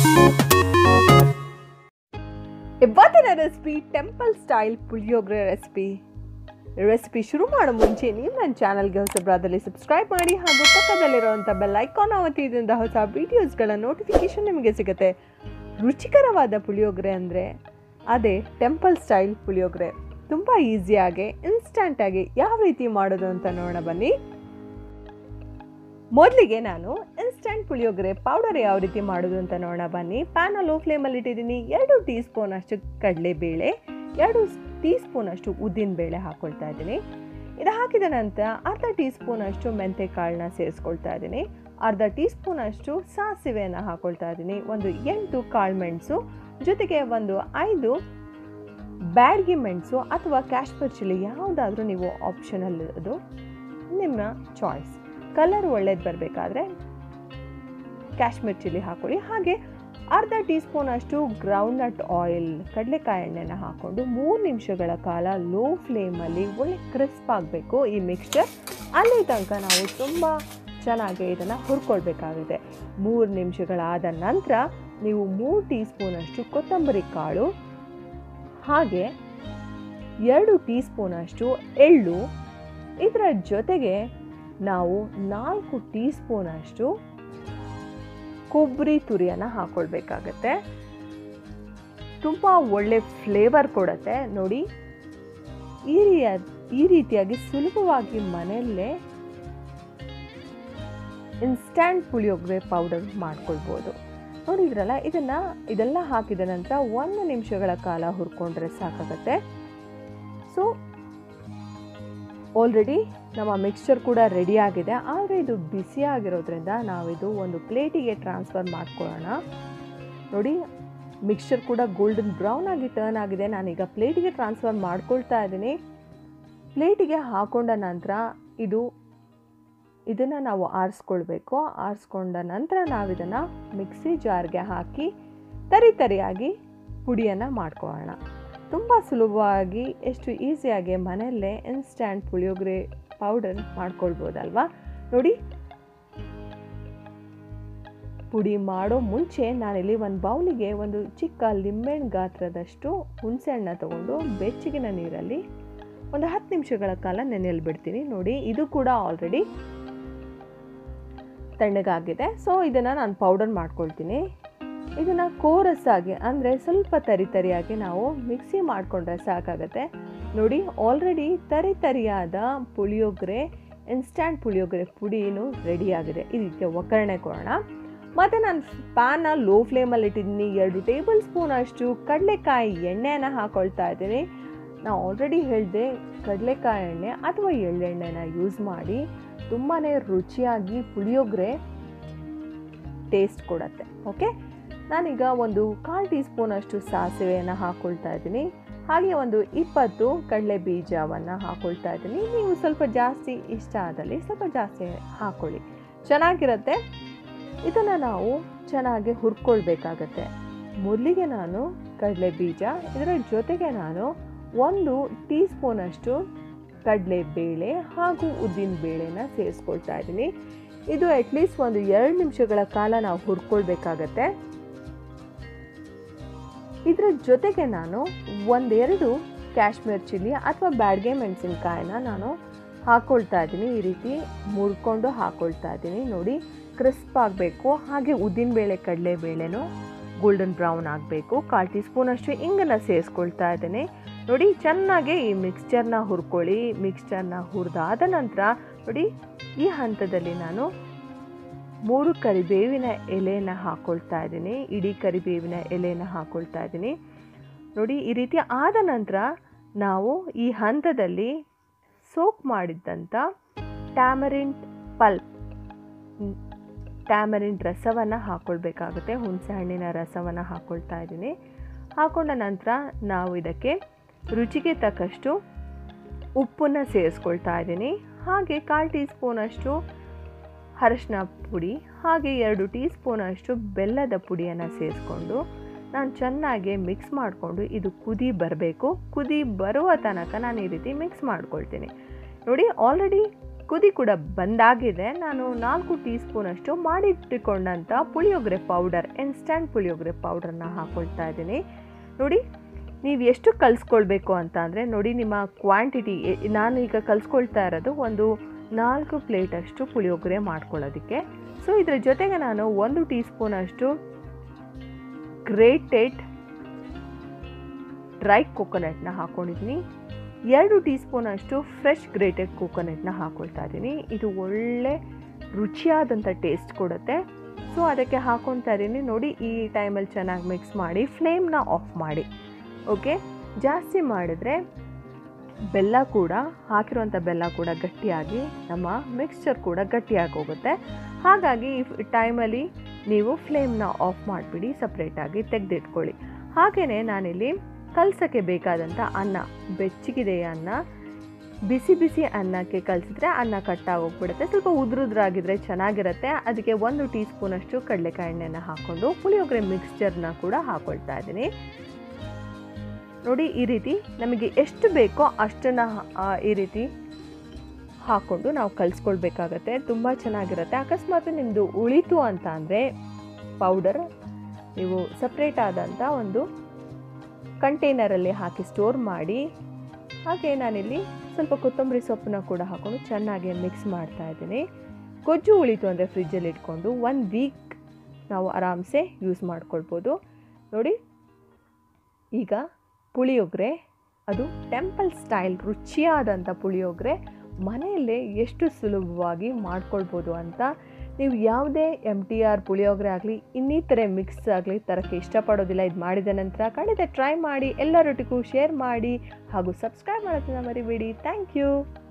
ಇವತ್ತಿನ recipe temple style puliyogare recipe recipe ಶುರು ಮಾಡೋ ಮುಂಚೆ ನೀವು ನನ್ನ ಚಾನಲ್ಗೆ ಹೊಸಬ್ರಾದಲ್ಲಿ ಸಬ್ಸ್ಕ್ರೈಬ್ ಮಾಡಿ ಹಾಗೂ ಪಕ್ಕದಲ್ಲಿರುವಂಥ ಬೆಲ್ ಐಕಾನ್ ಅವತ್ತಿದಿಂದ ಹೊಸ ವೀಡಿಯೋಸ್ಗಳ ನೋಟಿಫಿಕೇಶನ್ ನಿಮಗೆ ಸಿಗುತ್ತೆ ರುಚಿಕರವಾದ ಪುಳಿಯೋಗರೆ ಅಂದರೆ ಅದೇ ಟೆಂಪಲ್ ಸ್ಟೈಲ್ ಪುಳಿಯೋಗರೆ ತುಂಬ ಈಸಿಯಾಗಿ ಇನ್ಸ್ಟಂಟಾಗಿ ಯಾವ ರೀತಿ ಮಾಡೋದು ಅಂತ ನೋಡೋಣ ಬನ್ನಿ ಮೊದಲಿಗೆ ನಾನು ಇನ್ಸ್ಟಂಟ್ ಪುಳಿಯೋಗರೆ ಪೌಡರ್ ಯಾವ ರೀತಿ ಮಾಡೋದು ಅಂತ ನೋಡೋಣ ಬನ್ನಿ ಪ್ಯಾನ ಲೋ ಫ್ಲೇಮಲ್ಲಿ ಇಟ್ಟಿದ್ದೀನಿ ಎರಡು ಟೀ ಸ್ಪೂನ್ ಅಷ್ಟು ಕಡಲೆಬೇಳೆ ಎರಡು ಟೀ ಸ್ಪೂನ್ ಅಷ್ಟು ಉದ್ದಿನ ಬೇಳೆ ಹಾಕ್ಕೊಳ್ತಾ ಇದ್ದೀನಿ ಇದು ಹಾಕಿದ ನಂತರ ಅರ್ಧ ಟೀ ಸ್ಪೂನ್ ಅಷ್ಟು ಮೆಂತೆ ಕಾಳನ್ನ ಸೇರಿಸ್ಕೊಳ್ತಾ ಇದ್ದೀನಿ ಅರ್ಧ ಟೀ ಸ್ಪೂನ್ ಅಷ್ಟು ಸಾಸಿವೆಯನ್ನು ಹಾಕ್ಕೊಳ್ತಾ ಇದ್ದೀನಿ ಒಂದು ಎಂಟು ಕಾಳು ಮೆಣಸು ಜೊತೆಗೆ ಒಂದು ಐದು ಬ್ಯಾಡ್ಗಿ ಮೆಣಸು ಅಥವಾ ಕ್ಯಾಶ್ಮೀರ್ ಚಿಲ್ಲಿ ಯಾವುದಾದ್ರೂ ನೀವು ಆಪ್ಷನಲ್ ಅದು ನಿಮ್ಮ ಚಾಯ್ಸ್ ಕಲರ್ ಒಳ್ಳೇದು ಬರಬೇಕಾದ್ರೆ ಕಾಶ್ಮೀರ್ ಚಿಲ್ಲಿ ಹಾಕೊಳ್ಳಿ ಹಾಗೆ ಅರ್ಧ ಟೀ ಸ್ಪೂನ್ ಅಷ್ಟು ಗ್ರೌಂಡ್ ನಟ್ ಆಯಿಲ್ ಕಡಲೆಕಾಯಿ ಎಣ್ಣೆನ ಹಾಕ್ಕೊಂಡು ಮೂರು ನಿಮಿಷಗಳ ಕಾಲ ಲೋ ಫ್ಲೇಮಲ್ಲಿ ಒಳ್ಳೆ ಕ್ರಿಸ್ಪ್ ಆಗಬೇಕು ಈ ಮಿಕ್ಸ್ಚರ್ ಅಲ್ಲಿ ತನಕ ನಾವು ತುಂಬ ಚೆನ್ನಾಗಿ ಇದನ್ನು ಹುರ್ಕೊಳ್ಬೇಕಾಗುತ್ತೆ ಮೂರು ನಿಮಿಷಗಳಾದ ನಂತರ ನೀವು ಮೂರು ಟೀ ಸ್ಪೂನಷ್ಟು ಕೊತ್ತಂಬರಿ ಕಾಳು ಹಾಗೆ ಎರಡು ಟೀ ಸ್ಪೂನಷ್ಟು ಎಳ್ಳು ಇದರ ಜೊತೆಗೆ ನಾವು ನಾಲ್ಕು ಟೀ ಸ್ಪೂನಷ್ಟು ಕೊಬ್ಬರಿ ತುರಿಯನ್ನು ಹಾಕ್ಕೊಳ್ಬೇಕಾಗತ್ತೆ ತುಂಬ ಒಳ್ಳೆ ಫ್ಲೇವರ್ ಕೊಡುತ್ತೆ ನೋಡಿ ಈ ರೀ ಈ ರೀತಿಯಾಗಿ ಸುಲಭವಾಗಿ ಮನೆಯಲ್ಲೇ ಇನ್ಸ್ಟ್ಯಾಂಟ್ ಪುಳಿಯೋಗರೆ ಪೌಡರ್ ಮಾಡ್ಕೊಳ್ಬೋದು ನೋಡಿದ್ರಲ್ಲ ಇದನ್ನು ಇದೆಲ್ಲ ಹಾಕಿದ ನಂತರ ಒಂದು ನಿಮಿಷಗಳ ಕಾಲ ಹುರ್ಕೊಂಡ್ರೆ ಸಾಕಾಗತ್ತೆ ಸೊ ಆಲ್ರೆಡಿ ನಮ್ಮ ಮಿಕ್ಸ್ಚರ್ ಕೂಡ ರೆಡಿ ಆಗಿದೆ ಆದರೆ ಇದು ಬಿಸಿಯಾಗಿರೋದ್ರಿಂದ ನಾವಿದು ಒಂದು ಪ್ಲೇಟಿಗೆ ಟ್ರಾನ್ಸ್ಫರ್ ಮಾಡ್ಕೊಳ್ಳೋಣ ನೋಡಿ ಮಿಕ್ಸ್ಚರ್ ಕೂಡ ಗೋಲ್ಡನ್ ಬ್ರೌನ್ ಆಗಿ ಟರ್ನ್ ಆಗಿದೆ ನಾನೀಗ ಪ್ಲೇಟಿಗೆ ಟ್ರಾನ್ಸ್ಫರ್ ಮಾಡ್ಕೊಳ್ತಾ ಇದ್ದೀನಿ ಪ್ಲೇಟಿಗೆ ಹಾಕೊಂಡ ನಂತರ ಇದು ಇದನ್ನು ನಾವು ಆರಿಸ್ಕೊಳ್ಬೇಕು ಆರಿಸ್ಕೊಂಡ ನಂತರ ನಾವು ಇದನ್ನು ಮಿಕ್ಸಿ ಜಾರ್ಗೆ ಹಾಕಿ ತರಿ ತರಿಯಾಗಿ ಪುಡಿಯನ್ನು ಮಾಡ್ಕೊಳ್ಳೋಣ ತುಂಬ ಸುಲಭವಾಗಿ ಎಷ್ಟು ಈಸಿಯಾಗಿ ಮನೆಯಲ್ಲೇ ಇನ್ಸ್ಟ್ಯಾಂಟ್ ಪುಳಿಯೋಗರೆ ಪೌಡರ್ ಮಾಡ್ಕೊಳ್ಬೋದಲ್ವಾ ನೋಡಿ ಪುಡಿ ಮಾಡೋ ಮುಂಚೆ ನಾನಿಲ್ಲಿ ಒಂದು ಬೌಲಿಗೆ ಒಂದು ಚಿಕ್ಕ ಲಿಂಬೆಹಣ್ಣು ಗಾತ್ರದಷ್ಟು ಹುಣಸೆಹಣ್ಣ ತಗೊಂಡು ಬೆಚ್ಚಗಿನ ನೀರಲ್ಲಿ ಒಂದು ಹತ್ತು ನಿಮಿಷಗಳ ಕಾಲ ನೆನೆಯಲ್ಲಿ ಬಿಡ್ತೀನಿ ನೋಡಿ ಇದು ಕೂಡ ಆಲ್ರೆಡಿ ತಣ್ಣಗಾಗಿದೆ ಸೊ ಇದನ್ನು ನಾನು ಪೌಡರ್ ಮಾಡ್ಕೊಳ್ತೀನಿ ಇದನ್ನು ಕೋರಸ್ಸಾಗಿ ಅಂದರೆ ಸ್ವಲ್ಪ ತರಿ ತರಿಯಾಗಿ ನಾವು ಮಿಕ್ಸಿ ಮಾಡಿಕೊಂಡ್ರೆ ಸಾಕಾಗತ್ತೆ ನೋಡಿ ಆಲ್ರೆಡಿ ತರಿ ತರಿಯಾದ ಪುಳಿಯೋಗರೆ ಇನ್ಸ್ಟ್ಯಾಂಟ್ ಪುಳಿಯೋಗರೆ ಪುಡಿನೂ ರೆಡಿಯಾಗಿದೆ ಇದಕ್ಕೆ ಒಗ್ಗರಣೆ ಕೊಡೋಣ ಮತ್ತು ನಾನು ಪ್ಯಾನ ಲೋ ಫ್ಲೇಮಲ್ಲಿ ಇಟ್ಟಿದ್ದೀನಿ ಎರಡು ಟೇಬಲ್ ಸ್ಪೂನ್ ಅಷ್ಟು ಕಡಲೆಕಾಯಿ ಎಣ್ಣೆನ ಹಾಕೊಳ್ತಾ ಇದ್ದೀನಿ ನಾವು ಆಲ್ರೆಡಿ ಹೇಳಿದೆ ಕಡಲೆಕಾಯಿ ಎಣ್ಣೆ ಅಥವಾ ಎಳ್ಳೆಣ್ಣೆನ ಯೂಸ್ ಮಾಡಿ ತುಂಬಾ ರುಚಿಯಾಗಿ ಪುಳಿಯೋಗರೆ ಟೇಸ್ಟ್ ಕೊಡುತ್ತೆ ಓಕೆ ನಾನೀಗ ಒಂದು ಕಾಲು ಟೀ ಸ್ಪೂನ್ ಅಷ್ಟು ಸಾಸಿವೆಯನ್ನು ಹಾಕ್ಕೊಳ್ತಾ ಇದ್ದೀನಿ ಹಾಗೆ ಒಂದು ಇಪ್ಪತ್ತು ಕಡಲೆ ಬೀಜವನ್ನು ಹಾಕ್ಕೊಳ್ತಾ ಇದ್ದೀನಿ ನೀವು ಸ್ವಲ್ಪ ಜಾಸ್ತಿ ಇಷ್ಟ ಆದಲ್ಲಿ ಸ್ವಲ್ಪ ಜಾಸ್ತಿ ಹಾಕ್ಕೊಳ್ಳಿ ಚೆನ್ನಾಗಿರುತ್ತೆ ಇದನ್ನು ನಾವು ಚೆನ್ನಾಗಿ ಹುರ್ಕೊಳ್ಬೇಕಾಗತ್ತೆ ಮೊದಲಿಗೆ ನಾನು ಕಡಲೆ ಬೀಜ ಇದರ ಜೊತೆಗೆ ನಾನು ಒಂದು ಟೀ ಸ್ಪೂನಷ್ಟು ಕಡಲೆ ಬೇಳೆ ಹಾಗೂ ಉದ್ದಿನ ಬೇಳೆನ ಸೇರಿಸ್ಕೊಳ್ತಾ ಇದ್ದೀನಿ ಇದು ಅಟ್ಲೀಸ್ಟ್ ಒಂದು ಎರಡು ನಿಮಿಷಗಳ ಕಾಲ ನಾವು ಹುರ್ಕೊಳ್ಬೇಕಾಗತ್ತೆ ಇದರ ಜೊತೆಗೆ ನಾನು ಒಂದೆರಡು ಕ್ಯಾಶ್ಮೀರ್ ಚಿಲ್ಲಿ ಅಥವಾ ಬ್ಯಾಡ್ಗೆ ಮೆಣಸಿನ್ಕಾಯಿನ ನಾನು ಹಾಕ್ಕೊಳ್ತಾ ಇದ್ದೀನಿ ಈ ರೀತಿ ಮುರ್ಕೊಂಡು ಹಾಕ್ಕೊಳ್ತಾ ಇದ್ದೀನಿ ನೋಡಿ ಕ್ರಿಸ್ಪ್ ಆಗಬೇಕು ಹಾಗೆ ಉದ್ದಿನಬೇಳೆ ಕಡಲೆಬೇಳೆನೂ ಗೋಲ್ಡನ್ ಬ್ರೌನ್ ಆಗಬೇಕು ಕಾಲು ಟೀ ಸ್ಪೂನಷ್ಟು ಇಂಗನ್ನು ಸೇರಿಸ್ಕೊಳ್ತಾ ಇದ್ದೀನಿ ನೋಡಿ ಚೆನ್ನಾಗಿ ಈ ಮಿಕ್ಸ್ಚರ್ನ ಹುರ್ಕೊಳ್ಳಿ ಮಿಕ್ಸ್ಚರ್ನ ಹುರಿದಾದ ನಂತರ ನೋಡಿ ಈ ಹಂತದಲ್ಲಿ ನಾನು ಮೂರು ಕರಿಬೇವಿನ ಎಲೆನ ಹಾಕ್ಕೊಳ್ತಾ ಇದ್ದೀನಿ ಇಡೀ ಕರಿಬೇವಿನ ಎಲೆನ ಹಾಕ್ಕೊಳ್ತಾ ಇದ್ದೀನಿ ನೋಡಿ ಈ ರೀತಿ ಆದ ನಂತರ ನಾವು ಈ ಹಂತದಲ್ಲಿ ಸೋಕ್ ಮಾಡಿದ್ದಂಥ ಟ್ಯಾಮರಿಂಟ್ ಪಲ್ಪ್ ಟ್ಯಾಮರಿಂಟ್ ರಸವನ್ನು ಹಾಕ್ಕೊಳ್ಬೇಕಾಗುತ್ತೆ ಹುಣಸೆ ಹಣ್ಣಿನ ರಸವನ್ನು ಹಾಕ್ಕೊಳ್ತಾ ಇದ್ದೀನಿ ಹಾಕೊಂಡ ನಂತರ ನಾವು ಇದಕ್ಕೆ ರುಚಿಗೆ ತಕ್ಕಷ್ಟು ಉಪ್ಪನ್ನು ಸೇರಿಸ್ಕೊಳ್ತಾ ಇದ್ದೀನಿ ಹಾಗೆ ಕಾಲು ಟೀ ಸ್ಪೂನಷ್ಟು ಅರಶಿನ ಪುಡಿ ಹಾಗೆ ಎರಡು ಟೀ ಸ್ಪೂನಷ್ಟು ಬೆಲ್ಲದ ಪುಡಿಯನ್ನು ಸೇರಿಸ್ಕೊಂಡು ನಾನು ಚೆನ್ನಾಗಿ ಮಿಕ್ಸ್ ಮಾಡಿಕೊಂಡು ಇದು ಕುದಿ ಬರಬೇಕು ಕುದಿ ಬರುವ ತನಕ ನಾನು ಈ ರೀತಿ ಮಿಕ್ಸ್ ಮಾಡ್ಕೊಳ್ತೀನಿ ನೋಡಿ ಆಲ್ರೆಡಿ ಕುದಿ ಕೂಡ ಬಂದಾಗಿದೆ ನಾನು ನಾಲ್ಕು ಟೀ ಸ್ಪೂನಷ್ಟು ಮಾಡಿಟ್ಟುಕೊಂಡಂಥ ಪುಳಿಯೋಗರೆ ಪೌಡರ್ ಇನ್ಸ್ಟಂಟ್ ಪುಳಿಯೋಗರೆ ಪೌಡರ್ನ ಹಾಕ್ಕೊಳ್ತಾ ಇದ್ದೀನಿ ನೋಡಿ ನೀವು ಎಷ್ಟು ಕಲಿಸ್ಕೊಳ್ಬೇಕು ಅಂತ ಅಂದರೆ ನೋಡಿ ನಿಮ್ಮ ಕ್ವಾಂಟಿಟಿ ನಾನು ಈಗ ಕಲಿಸ್ಕೊಳ್ತಾ ಇರೋದು ಒಂದು ನಾಲ್ಕು ಪ್ಲೇಟಷ್ಟು ಪುಳಿಯೋಗರೆ ಮಾಡ್ಕೊಳ್ಳೋದಕ್ಕೆ ಸೊ ಇದರ ಜೊತೆಗೆ ನಾನು ಒಂದು ಟೀ ಸ್ಪೂನಷ್ಟು ಗ್ರೇಟೆಡ್ ಡ್ರೈ ಕೊಕೊನಟ್ನ ಹಾಕ್ಕೊಂಡಿದ್ದೀನಿ ಎರಡು ಟೀ ಸ್ಪೂನಷ್ಟು ಫ್ರೆಶ್ ಗ್ರೇಟೆಡ್ ಕೋಕೋನಟ್ನ ಹಾಕ್ಕೊಳ್ತಾ ಇದ್ದೀನಿ ಇದು ಒಳ್ಳೆ ರುಚಿಯಾದಂಥ ಟೇಸ್ಟ್ ಕೊಡುತ್ತೆ ಸೊ ಅದಕ್ಕೆ ಹಾಕ್ಕೊಳ್ತಾ ಇದ್ದೀನಿ ನೋಡಿ ಈ ಟೈಮಲ್ಲಿ ಚೆನ್ನಾಗಿ ಮಿಕ್ಸ್ ಮಾಡಿ ಫ್ಲೇಮ್ನ ಆಫ್ ಮಾಡಿ ಓಕೆ ಜಾಸ್ತಿ ಮಾಡಿದ್ರೆ ಬೆಲ್ಲ ಕೂಡ ಹಾಕಿರುವಂಥ ಬೆಲ್ಲ ಕೂಡ ಗಟ್ಟಿಯಾಗಿ ನಮ್ಮ ಮಿಕ್ಸ್ಚರ್ ಕೂಡ ಗಟ್ಟಿಯಾಗಿ ಹೋಗುತ್ತೆ ಹಾಗಾಗಿ ಈ ಟೈಮಲ್ಲಿ ನೀವು ಫ್ಲೇಮ್ನ ಆಫ್ ಮಾಡಿಬಿಡಿ ಸಪ್ರೇಟಾಗಿ ತೆಗೆದಿಟ್ಕೊಳ್ಳಿ ಹಾಗೆಯೇ ನಾನಿಲ್ಲಿ ಕಲ್ಸೋಕ್ಕೆ ಬೇಕಾದಂಥ ಅನ್ನ ಬೆಚ್ಚಗಿದೆ ಅನ್ನ ಬಿಸಿ ಬಿಸಿ ಅನ್ನಕ್ಕೆ ಕಲಿಸಿದ್ರೆ ಅನ್ನ ಕಟ್ಟಾಗಿ ಹೋಗ್ಬಿಡುತ್ತೆ ಸ್ವಲ್ಪ ಉದ್ರುದ್ರಾಗಿದ್ರೆ ಚೆನ್ನಾಗಿರುತ್ತೆ ಅದಕ್ಕೆ ಒಂದು ಟೀ ಸ್ಪೂನಷ್ಟು ಕಡಲೆಕಾಯಿ ಎಣ್ಣೆನ ಹಾಕ್ಕೊಂಡು ಪುಳಿಯೋಗರೆ ಮಿಕ್ಸ್ಚರ್ನ ಕೂಡ ಹಾಕ್ಕೊಳ್ತಾ ಇದ್ದೀನಿ ನೋಡಿ ಈ ರೀತಿ ನಮಗೆ ಎಷ್ಟು ಬೇಕೋ ಅಷ್ಟನ್ನು ಈ ರೀತಿ ಹಾಕ್ಕೊಂಡು ನಾವು ಕಲಿಸ್ಕೊಳ್ಬೇಕಾಗತ್ತೆ ತುಂಬ ಚೆನ್ನಾಗಿರುತ್ತೆ ಅಕಸ್ಮಾತ್ ನಿಮ್ಮದು ಉಳಿತು ಅಂತ ಅಂದರೆ ಪೌಡರ್ ನೀವು ಸಪ್ರೇಟ್ ಆದಂಥ ಒಂದು ಕಂಟೈನರಲ್ಲಿ ಹಾಕಿ ಸ್ಟೋರ್ ಮಾಡಿ ಹಾಗೆ ನಾನಿಲ್ಲಿ ಸ್ವಲ್ಪ ಕೊತ್ತಂಬರಿ ಸೊಪ್ಪನ್ನ ಕೂಡ ಹಾಕ್ಕೊಂಡು ಚೆನ್ನಾಗಿ ಮಿಕ್ಸ್ ಮಾಡ್ತಾ ಇದ್ದೀನಿ ಗೊಜ್ಜು ಉಳಿತು ಅಂದರೆ ಫ್ರಿಜ್ಜಲ್ಲಿ ಇಟ್ಕೊಂಡು ಒನ್ ವೀಕ್ ನಾವು ಆರಾಮ್ಸೆ ಯೂಸ್ ಮಾಡ್ಕೊಳ್ಬೋದು ನೋಡಿ ಈಗ ಪುಳಿಯೋಗರೆ ಅದು ಟೆಂಪಲ್ ಸ್ಟೈಲ್ ರುಚಿಯಾದಂಥ ಪುಳಿಯೋಗರೆ ಮನೆಯಲ್ಲೇ ಎಷ್ಟು ಸುಲಭವಾಗಿ ಮಾಡ್ಕೊಳ್ಬೋದು ಅಂತ ನೀವು ಯಾವುದೇ ಎಮ್ ಟಿ ಆರ್ ಪುಳಿಯೋಗರೆ ಆಗಲಿ ಇನ್ನಿತರೆ ಮಿಕ್ಸ್ ಆಗಲಿ ತರಕ್ಕೆ ಇಷ್ಟಪಡೋದಿಲ್ಲ ಇದು ಮಾಡಿದ ನಂತರ ಖಂಡಿತ ಟ್ರೈ ಮಾಡಿ ಎಲ್ಲರೊಟ್ಟಿಗೂ ಶೇರ್ ಮಾಡಿ ಹಾಗೂ ಸಬ್ಸ್ಕ್ರೈಬ್ ಮಾಡೋದನ್ನ ಮರಿಬೇಡಿ ಥ್ಯಾಂಕ್ ಯು